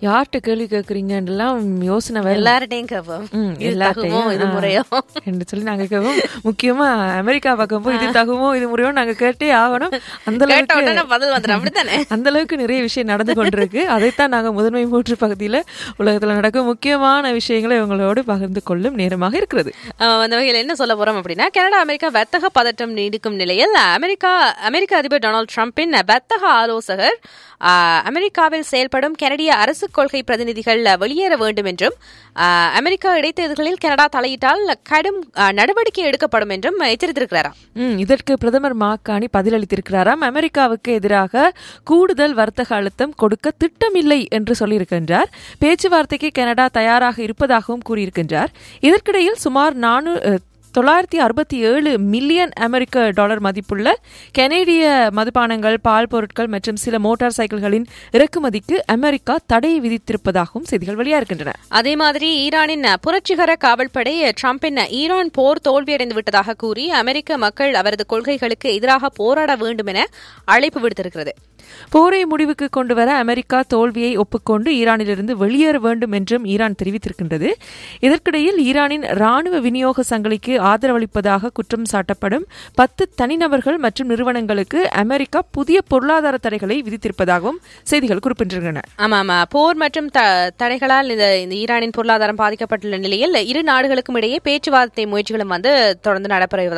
யார்கிட்ட கேள்வி கேட்குறீங்கலாம் யோசனை வேலை எல்லார்ட்டையும் கேட்போம் ம், இது எல்லார்ட்டையும், தகுமோ இது ஆ. முறையோ என்று சொல்லி நாங்க கேட்போம் முக்கியமா அமெரிக்கா பக்கம் போய் இது தகுமோ இது முறையோ நாங்க கேட்டே ஆகணும் அந்த கேட்ட உடனே அளவுக்கு பதில் வந்துடும் அப்படித்தானே அந்த அளவுக்கு நிறைய விஷயம் நடந்து கொண்டிருக்கு அதைத்தான் நாங்க முதன்மை மூன்று பகுதியில உலகத்துல நடக்கும் முக்கியமான விஷயங்களை இவங்களோடு பகிர்ந்து கொள்ளும் நேரமாக இருக்கிறது ஆஹ் அந்த வகையில் என்ன சொல்ல போறோம் அப்படின்னா கனடா அமெரிக்கா வர்த்தக பதட்டம் நீடிக்கும் நிலையில் அமெரிக்கா அமெரிக்க அதிபர் டொனால்டு ட்ரம்பின் வர்த்தக ஆலோசகர் ஆஹ் அமெரிக்காவில் செயல்படும் கனடிய அரசு கொள்கை பிரதிநிதிகள் வெளியேற வேண்டும் என்றும் ஆஹ் அமெரிக்கா இடைத்தேர்தல்களில் கனடா தலையிட்டால் கடும் ஆஹ் நடவடிக்கை எடுக்கப்படும் என்றும் எச்சரித்திருக்கிறாராம் ம், இதற்கு பிரதமர் மாக்காணி பதிலளித்திருக்கிறாராம் அமெரிக்காவுக்கு எதிராக கூடுதல் வர்த்தக அழுத்தம் கொடுக்க திட்டமில்லை என்று சொல்லியிருக்கின்றார் பேச்சுவார்த்தைக்கு கனடா தயாராக இருப்பதாகவும் கூறியிருக்கின்றார் இதற்கிடையில் சுமார் நானூ அஹ், தொள்ளாயிரத்தி அறுபத்தி ஏழு மில்லியன் அமெரிக்க டாலர் மதிப்புள்ள கனேடிய மதுபானங்கள் பால் பொருட்கள் மற்றும் சில மோட்டார் சைக்கிள்களின் இறக்குமதிக்கு அமெரிக்கா தடை விதித்திருப்பதாகவும் செய்திகள் வெளியாகின்றன அதே மாதிரி ஈரானின் புரட்சிகர காவல்படை ட்ரம்பின் ஈரான் போர் தோல்வியடைந்து விட்டதாக கூறி அமெரிக்க மக்கள் அவரது கொள்கைகளுக்கு எதிராக போராட வேண்டும் என அழைப்பு விடுத்திருக்கிறது போரை முடிவுக்கு கொண்டு வர அமெரிக்கா தோல்வியை ஒப்புக்கொண்டு ஈரானிலிருந்து வெளியேற வேண்டும் என்றும் ஈரான் தெரிவித்திருக்கின்றது இதற்கிடையில் ஈரானின் ராணுவ விநியோக சங்கிலிக்கு ஆதரவளிப்பதாக குற்றம் சாட்டப்படும் பத்து தனிநபர்கள் மற்றும் நிறுவனங்களுக்கு அமெரிக்கா புதிய பொருளாதார தடைகளை விதித்திருப்பதாகவும் செய்திகள் குறிப்பிட்டிருக்கின்றன ஆமா ஆமா போர் மற்றும் த- தடைகளால் இந்த இந்த ஈரானின் பொருளாதாரம் பாதிக்கப்பட்டுள்ள நிலையில் இரு நாடுகளுக்கும் இடையே பேச்சுவார்த்தை முயற்சிகளும் வந்து தொடர்ந்து நடைபெறுவதாக